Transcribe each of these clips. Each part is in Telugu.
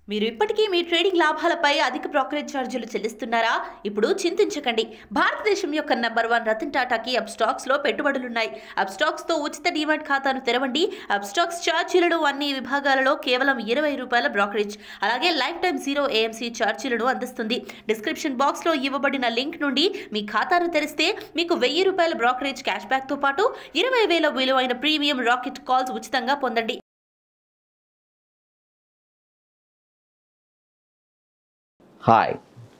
మీరు ఇప్పటికీ మీ ట్రేడింగ్ లాభాలపై అధిక బ్రోకరేజ్ ఛార్జీలు చెల్లిస్తున్నారా ఇప్పుడు చింతించకండి భారతదేశం యొక్క నంబర్ వన్ రతన్ టాటాకి అప్ స్టాక్స్ లో పెట్టుబడులున్నాయి అప్ స్టాక్స్ తో ఉచిత డిమాట్ ఖాతాను తెరవండి అప్ స్టాక్స్ ఛార్జీలను అన్ని విభాగాలలో కేవలం ఇరవై రూపాయల బ్రోకరేజ్ అలాగే లైఫ్ టైం జీరో ఏఎంసీ ఛార్జీలను అందిస్తుంది డిస్క్రిప్షన్ బాక్స్ లో ఇవ్వబడిన లింక్ నుండి మీ ఖాతాను తెరిస్తే మీకు వెయ్యి రూపాయల బ్రోకరేజ్ క్యాష్ బ్యాక్ తో పాటు ఇరవై వేల విలువైన ప్రీమియం రాకెట్ కాల్స్ ఉచితంగా పొందండి హాయ్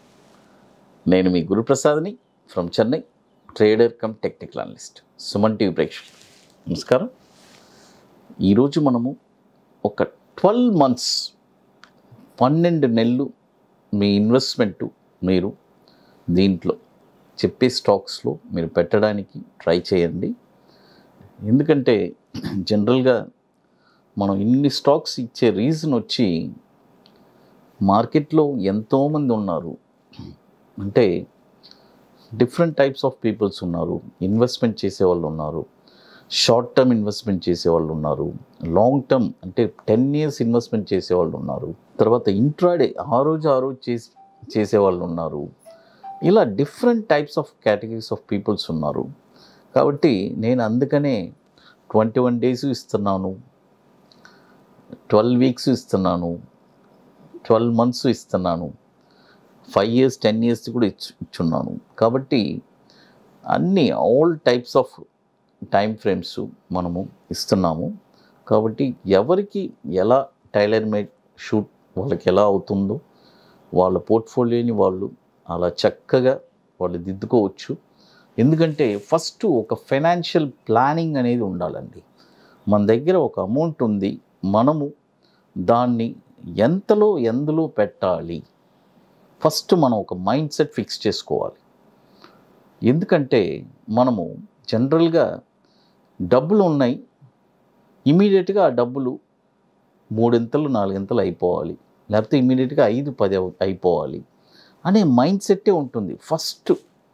నేను మీ గురుప్రసాద్ని from Chennai trader cum technical analyst Suman TV ప్రేక్షకులు నమస్కారం ఈరోజు మనము ఒక ట్వెల్వ్ మంత్స్ పన్నెండు నెలలు మీ ఇన్వెస్ట్మెంటు మీరు దీంట్లో చెప్పే స్టాక్స్లో మీరు పెట్టడానికి ట్రై చేయండి ఎందుకంటే జనరల్గా మనం ఇన్ని స్టాక్స్ ఇచ్చే రీజన్ వచ్చి మార్కెట్లో ఎంతోమంది ఉన్నారు అంటే డిఫరెంట్ టైప్స్ ఆఫ్ పీపుల్స్ ఉన్నారు ఇన్వెస్ట్మెంట్ చేసేవాళ్ళు ఉన్నారు షార్ట్ టర్మ్ ఇన్వెస్ట్మెంట్ చేసేవాళ్ళు ఉన్నారు లాంగ్ టర్మ్ అంటే టెన్ ఇయర్స్ ఇన్వెస్ట్మెంట్ చేసేవాళ్ళు ఉన్నారు తర్వాత ఇంట్రాడే ఆ రోజు ఆ రోజు చేసి చేసేవాళ్ళు ఉన్నారు ఇలా different types of categories of peoples ఉన్నారు కాబట్టి నేను అందుకనే ట్వంటీ వన్ డేస్ ఇస్తున్నాను ట్వెల్వ్ వీక్స్ ఇస్తున్నాను ట్వెల్వ్ మంత్స్ ఇస్తున్నాను ఫైవ్ ఇయర్స్ టెన్ ఇయర్స్ కూడా ఇచ్చు ఇచ్చున్నాను కాబట్టి అన్ని all types of time frames మనము ఇస్తున్నాము కాబట్టి ఎవరికి ఎలా టైలర్ మేడ్ షూట్ వాళ్ళకి ఎలా అవుతుందో వాళ్ళ పోర్ట్ఫోలియోని వాళ్ళు అలా చక్కగా వాళ్ళు దిద్దుకోవచ్చు ఎందుకంటే ఫస్ట్ ఒక ఫైనాన్షియల్ ప్లానింగ్ అనేది ఉండాలండి మన దగ్గర ఒక అమౌంట్ ఉంది మనము దాన్ని ఎంతలో ఎందులో పెట్టాలి ఫస్ట్ మనం ఒక మైండ్ సెట్ ఫిక్స్ చేసుకోవాలి ఎందుకంటే మనము జనరల్గా డబ్బులు ఉన్నాయి ఇమీడియట్గా ఆ డబ్బులు మూడింతలు నాలుగింతలు అయిపోవాలి లేకపోతే ఇమీడియట్గా ఐదు పది అవ- అయిపోవాలి అనే మైండ్ సెట్టే ఉంటుంది ఫస్ట్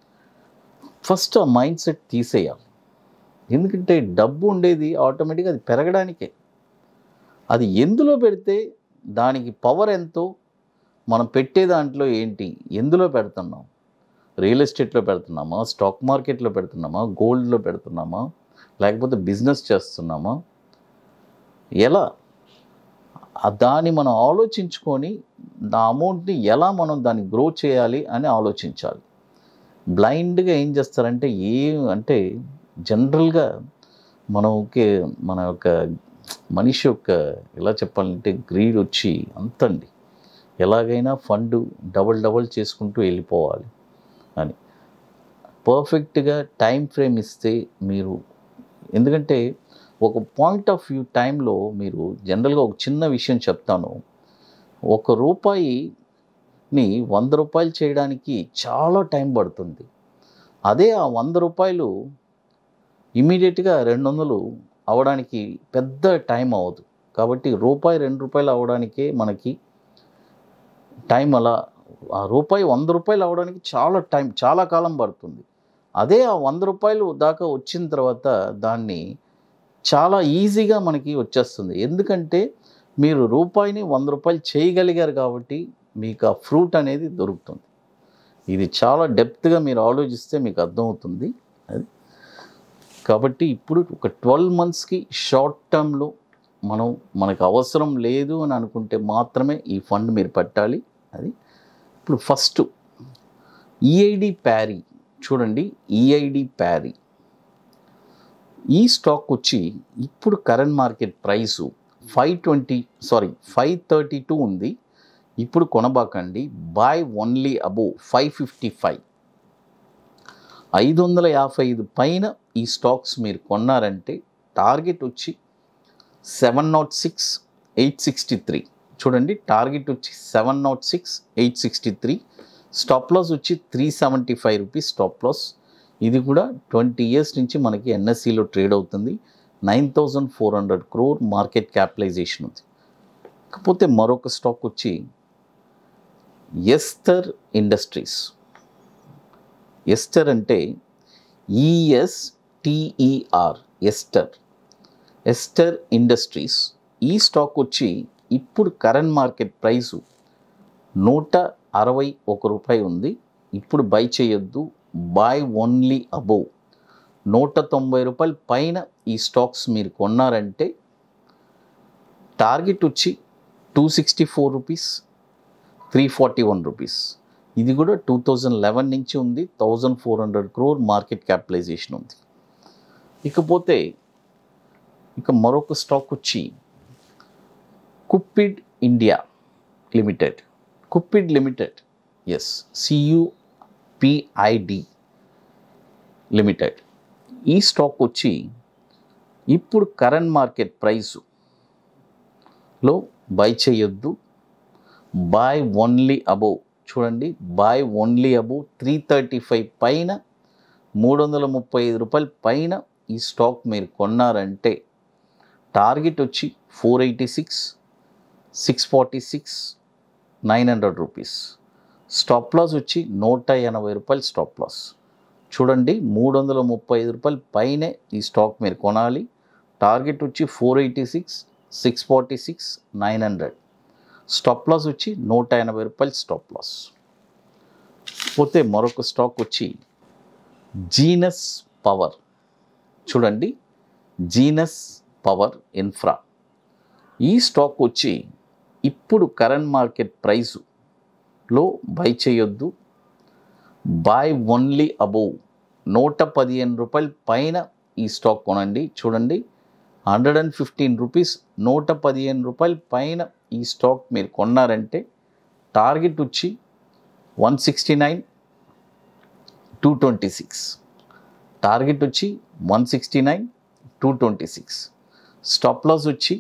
ఫస్ట్ ఆ మైండ్ సెట్ తీసేయాలి ఎందుకంటే డబ్బు ఉండేది ఆటోమేటిక్గా అది పెరగడానికే అది ఎందులో పెడితే దానికి పవర్ ఎంతో మనం పెట్టే దాంట్లో ఏంటి ఎందులో పెడుతున్నాం రియల్ ఎస్టేట్లో పెడుతున్నామా స్టాక్ మార్కెట్లో పెడుతున్నామా గోల్డ్లో పెడుతున్నామా లేకపోతే బిజినెస్ చేస్తున్నామా ఎలా ఆ దాన్ని మనం ఆలోచించుకొని ఆ అమౌంట్ని ఎలా మనం దాన్ని గ్రో చేయాలి అని ఆలోచించాలి బ్లైండ్గా ఏం చేస్తారంటే ఏ అంటే జనరల్గా మనకి మన యొక్క మనిషి యొక్క ఎలా చెప్పాలంటే గ్రీడ్ వచ్చి అంతండి ఎలాగైనా ఫండ్ డబల్ డబల్ చేసుకుంటూ వెళ్ళిపోవాలి అని పర్ఫెక్ట్గా టైం ఫ్రేమ్ ఇస్తే మీరు ఎందుకంటే ఒక పాయింట్ ఆఫ్ వ్యూ టైంలో మీరు జనరల్గా ఒక చిన్న విషయం చెప్తాను ఒక రూపాయిని వంద రూపాయలు చేయడానికి చాలా టైం పడుతుంది అదే ఆ వంద రూపాయలు ఇమీడియట్గా రెండు వందలు అవడానికి పెద్ద టైం అవ్వదు కాబట్టి రూపాయి రెండు రూపాయలు అవడానికే మనకి టైం అలా ఆ రూపాయి వంద రూపాయలు అవడానికి చాలా టైం చాలా కాలం పడుతుంది అదే ఆ వంద రూపాయలు దాకా వచ్చిన తర్వాత దాన్ని చాలా ఈజీగా మనకి వచ్చేస్తుంది ఎందుకంటే మీరు రూపాయిని వంద రూపాయలు చేయగలిగారు కాబట్టి మీకు ఆ ఫ్రూట్ అనేది దొరుకుతుంది ఇది చాలా డెప్త్గా మీరు ఆలోచిస్తే మీకు అర్థమవుతుంది అది కాబట్టి ఇప్పుడు ఒక ట్వెల్వ్ మంత్స్కి షార్ట్ టర్మ్లో మనం మనకు అవసరం లేదు అని అనుకుంటే మాత్రమే ఈ ఫండ్ మీరు పెట్టాలి అది ఇప్పుడు ఫస్ట్ ఈఐడి ప్యారీ చూడండి ఈఐడి ప్యారీ ఈ స్టాక్ వచ్చి ఇప్పుడు current market price five twenty sorry five thirty two ఉంది ఇప్పుడు కొనబాకండి buy only above five fifty five ఐదు వందల యాభై ఐదు పైన ఈ స్టాక్స్ మీరు కొన్నారంటే టార్గెట్ వచ్చి seven naught six eight sixty three చూడండి టార్గెట్ వచ్చి seven naught six eight sixty three stop loss వచ్చి three seventy five rupees stop loss ఇది కూడా ట్వంటీ ఇయర్స్ నుంచి మనకి ఎన్ఎస్సిలో ట్రేడ్ అవుతుంది nine thousand four hundred crore market capitalization ఉంది కాకపోతే మరొక స్టాక్ వచ్చి ఎస్తర్ ఇండస్ట్రీస్ ఎస్టర్ అంటే ఈఎస్టిఈఆర్ ఎస్టర్ ఎస్టర్ ఇండస్ట్రీస్ ఈ స్టాక్ వచ్చి ఇప్పుడు కరెంట్ మార్కెట్ ప్రైసు నూట అరవై ఒక రూపాయి ఉంది ఇప్పుడు బై చేయొద్దు బై ఓన్లీ అబోవ్ నూట తొంభై రూపాయల పైన ఈ స్టాక్స్ మీరు కొన్నారంటే టార్గెట్ వచ్చి two sixty four rupees three forty one rupees ఇది కూడా టూ థౌజండ్ లెవెన్ నుంచి ఉంది thousand four hundred crore market capitalization ఉంది ఇకపోతే ఇక మరొక స్టాక్ వచ్చి Cupid India Limited Cupid Limited ఎస్ సియుపిఐడి లిమిటెడ్ ఈ స్టాక్ వచ్చి ఇప్పుడు కరెంట్ మార్కెట్ ప్రైసులో బై చేయొద్దు బై ఓన్లీ అబోవ్ చూడండి buy only above three thirty five పైన మూడు వందల ముప్పై ఐదు రూపాయల పైన ఈ స్టాక్ మీరు కొన్నారంటే టార్గెట్ వచ్చి four eighty six six forty six nine hundred rupees stop loss వచ్చి నూట ఎనభై రూపాయలు స్టాప్ లాస్ చూడండి మూడు వందల ముప్పై ఐదు రూపాయల పైనే ఈ స్టాక్ మీరు కొనాలి టార్గెట్ వచ్చి four eighty six six forty six nine hundred stop loss వచ్చి నూట ఎనభై రూపాయలు స్టాప్ లాస్ పోతే మరొక స్టాక్ వచ్చి జీనస్ పవర్ చూడండి జీనస్ పవర్ ఇన్ఫ్రా ఈ స్టాక్ వచ్చి ఇప్పుడు కరెంట్ మార్కెట్ ప్రైసులో బై చేయొద్దు బై ఓన్లీ అబోవ్ నూట పదిహేను రూపాయల పైన ఈ స్టాక్ కొనండి చూడండి హండ్రెడ్ అండ్ ఫిఫ్టీన్ రూపీస్ నూట పదిహేను రూపాయల పైన ఈ స్టాక్ మీరు కొన్నారంటే టార్గెట్ వచ్చి one sixty nine two twenty six target వచ్చి one sixty nine two twenty six stop loss వచ్చి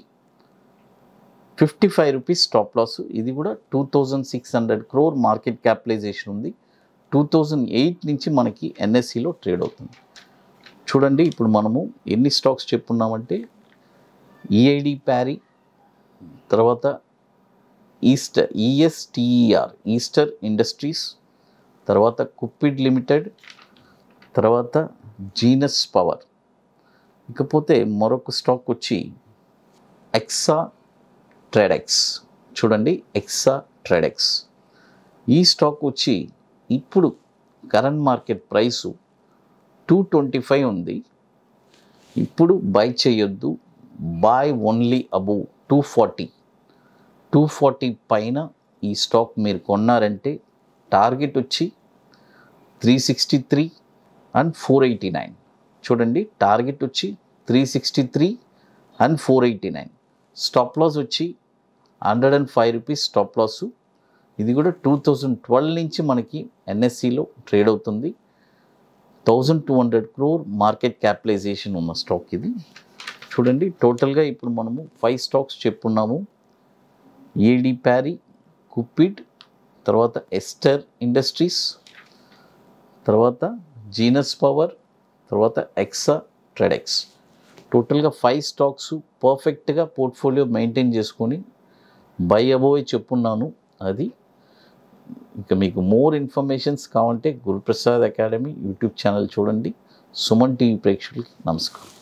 fifty five rupees stop loss ఇది కూడా two thousand six hundred crore market capitalization ఉంది టూ థౌజండ్ ఎయిట్ నుంచి మనకి ఎన్ఎస్సిలో ట్రేడ్ అవుతుంది చూడండి ఇప్పుడు మనము ఎన్ని స్టాక్స్ చెప్పున్నామంటే ఈఐడి ప్యారీ తర్వాత ఈస్టర్ ఈఎస్టీఈఆర్ ఈస్టర్ ఇండస్ట్రీస్ తర్వాత కుప్పిడ్ లిమిటెడ్ తర్వాత జీనస్ పవర్ ఇకపోతే మరొక స్టాక్ వచ్చి ఎక్సా ట్రేడెక్స్ చూడండి ఎక్సా ట్రేడెక్స్ ఈ స్టాక్ వచ్చి ఇప్పుడు current market price two twenty five ఉంది ఇప్పుడు బై చేయొద్దు buy only above two forty two forty పైన ఈ స్టాక్ మీరు కొన్నారంటే టార్గెట్ వచ్చి three sixty three and four eighty nine చూడండి టార్గెట్ వచ్చి three sixty three and four eighty nine stop loss వచ్చి hundred and five rupees stop loss ఇది కూడా టూ థౌజండ్ ట్వెల్వ్ నుంచి మనకి ఎన్ఎస్సిలో ట్రేడ్ అవుతుంది thousand two hundred crore market capitalisation ఉన్న స్టాక్ ఇది చూడండి టోటల్గా ఇప్పుడు మనము ఫైవ్ స్టాక్స్ చెప్పున్నాము ఏడి ప్యారీ కుప్పిడ్ తర్వాత ఎస్టర్ ఇండస్ట్రీస్ తర్వాత జీనస్ పవర్ తర్వాత ఎక్సా ట్రెడెక్స్ టోటల్గా ఫైవ్ స్టాక్స్ పర్ఫెక్ట్గా పోర్ట్ఫోలియో మెయింటైన్ చేసుకొని బై అబోయ్ చెప్పున్నాను అది ఇంకా మీకు మోర్ ఇన్ఫర్మేషన్స్ కావాలంటే గురుప్రసాద్ అకాడమీ యూట్యూబ్ ఛానల్ చూడండి సుమన్ టీవీ ప్రేక్షకులకి నమస్కారం